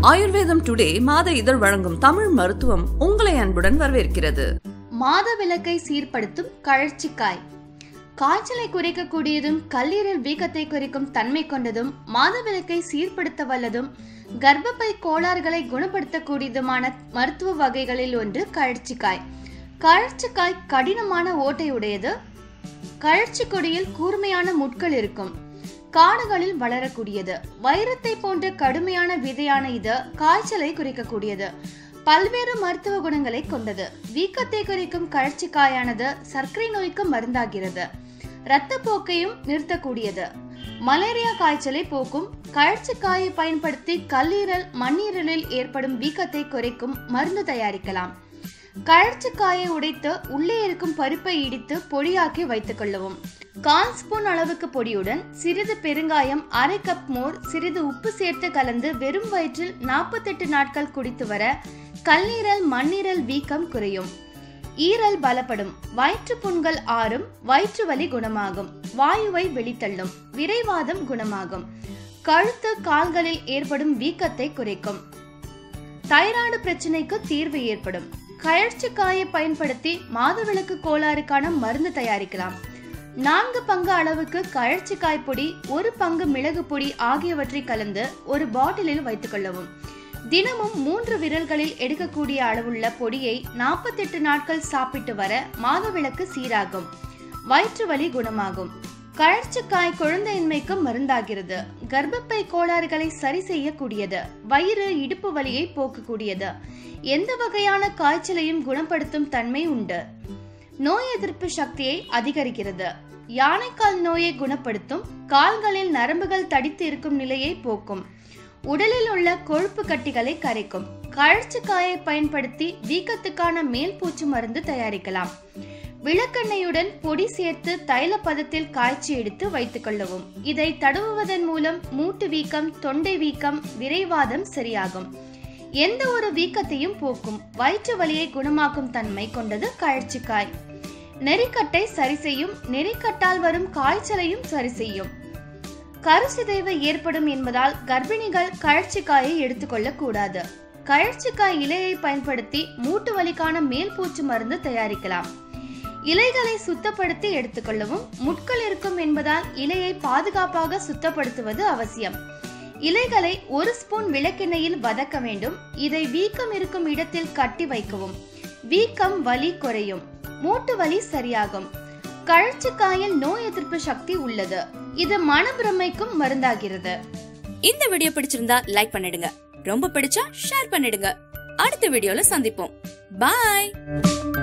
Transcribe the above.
ஆயுர்வேதம் டுடே மாத இதழ் வழங்கும் தமிழ் மருத்துவம் உங்களை அன்புடன் வரவேற்கிறது மாதவிலக்கை சீர்படுத்தும் கழற்சிக்காய் காய்ச்சலை குறைக்கக்கூடியதும் கல்லீரல் வீக்கத்தை குறைக்கும் தன்மை கொண்டதும் மாதவிலக்கை சீர்படுத்த வல்லதும் கர்ப்பப்பை கோளாறுகளை குணப்படுத்தக்கூடியதுமான மருத்துவ வகைகளில் ஒன்று கழற்சிக்காய் கழற்சிக்காய் கடினமான ஓட்டையுடையது கழற்சி கொடியில் கூர்மையான முட்கள் இருக்கும் காடுகளில் வளரக்கூடியது வைரத்தை போன்ற கடுமையான விதையான இது காய்ச்சலை குறைக்கக்கூடியது பல்வேறு மருத்துவ குணங்களை கொண்டது வீக்கத்தை குறைக்கும் கழற்சிக்காயானது சர்க்கரை நோய்க்கு மருந்தாகிறது இரத்தப்போக்கையும் நிறுத்தக்கூடியது மலேரியா காய்ச்சலை போக்கும் கழற்சிக்காயை பயன்படுத்தி கல்லீரல் மண்ணீரலில் ஏற்படும் வீக்கத்தை குறைக்கும் மருந்து தயாரிக்கலாம் கழற்சிக்காயை உடைத்து உள்ளே இருக்கும் பருப்பை இடித்து பொடியாக்கி வைத்துக் கொள்ளவும் கால் ஸ்பூன் அளவுக்கு பொடியுடன் சிறிது பெருங்காயம் அரை கப் மோர் சிறிது உப்பு சேர்த்து கலந்து வெறும் வயிற்றில் நாற்பத்தெட்டு நாட்கள் குடித்து வர கல்லீரல் மண்ணீரல் வீக்கம் குறையும் ஈரல் பலப்படும் வயிற்று புண்கள் ஆறும் வயிற்று வலி குணமாகும் வாயுவை வெளித்தள்ளும் விரைவாதம் குணமாகும் கழுத்து கால்களில் ஏற்படும் வீக்கத்தை குறைக்கும் தைராய்டு பிரச்சனைக்கு தீர்வு ஏற்படும் கழற்சிக்காயை பயன்படுத்தி மாதவிலக்கு கோளாறுக்கான மருந்து தயாரிக்கலாம் நான்கு பங்கு அளவுக்கு கழற்சிக்காய் பொடி ஒரு பங்கு மிளகு பொடி ஆகியவற்றை கலந்து ஒரு பாட்டிலில் வைத்துக் கொள்ளவும் தினமும் மூன்று விரல்களில் எடுக்கக்கூடிய அளவுள்ள பொடியை நாற்பத்தெட்டு நாட்கள் சாப்பிட்டு வர மாதவிலக்கு சீராகும் வயிற்று வலி குணமாகும் கழற்சிக்காய் குழந்தையின்மைக்கு மருந்தாகிறது கர்ப்பப்பை கோளாறுகளை சரி செய்யக்கூடியது வயிறு இடுப்பு வலியை போக்கக்கூடியது எந்த வகையான காய்ச்சலையும் குணப்படுத்தும் தன்மை உண்டு நோய் எதிர்ப்பு சக்தியை அதிகரிக்கிறது யானைக்கால் நோயை குணப்படுத்தும் கால்களில் நரம்புகள் தடித்து இருக்கும் நிலையை போக்கும் உடலில் உள்ள கொழுப்பு கட்டிகளை கரைக்கும் கழற்சிக்காயை பயன்படுத்தி வீக்கத்துக்கான மேல் பூச்சு மருந்து தயாரிக்கலாம் விளக்கெண்ணெயுடன் பொடி சேர்த்து தைல பதத்தில் காய்ச்சி எடுத்து வைத்துக் கொள்ளவும் இதை தடவுவதன் மூலம் மூட்டு வீக்கம் தொண்டை வீக்கம் விரைவாதம் சரியாகும் எந்த ஒரு வீக்கத்தையும் போக்கும் வயிற்று வலியை குணமாக்கும் தன்மை கொண்டது கழற்சிக்காய் நெறிக்கட்டை சரி செய்யும் நெறிக்கட்டால் வரும் காய்ச்சலையும் சரி செய்யும் கருசிதைவு ஏற்படும் என்பதால் கர்ப்பிணிகள் கழற்சிக்காயை எடுத்துக்கொள்ள கூடாது கழற்சிக்காய் இலையை பயன்படுத்தி மூட்டு வலிக்கான மேல் பூச்சு மருந்து தயாரிக்கலாம் இலைகளை சுத்தப்படுத்தி எடுத்துக்கொள்ளவும் முட்கள் இருக்கும் என்பதால் இலையை பாதுகாப்பாக சுத்தப்படுத்துவது அவசியம் இலைகளை ஒரு ஸ்பூன் விளக்கெண்ணெயில் வதக்க வேண்டும் இதை வீக்கம் இருக்கும் இடத்தில் கட்டி வைக்கவும் வீக்கம் வலி குறையும் மூட்டு வலி சரியாகும் கழற்சிக்காயில் நோய் எதிர்ப்பு சக்தி உள்ளது இது மனப்பிரமைக்கும் மருந்தாகிறது இந்த வீடியோ பிடிச்சிருந்தா லைக் பண்ணிடுங்க ரொம்ப பிடிச்சா ஷேர் பண்ணிடுங்க அடுத்த வீடியோல சந்திப்போம் பாய்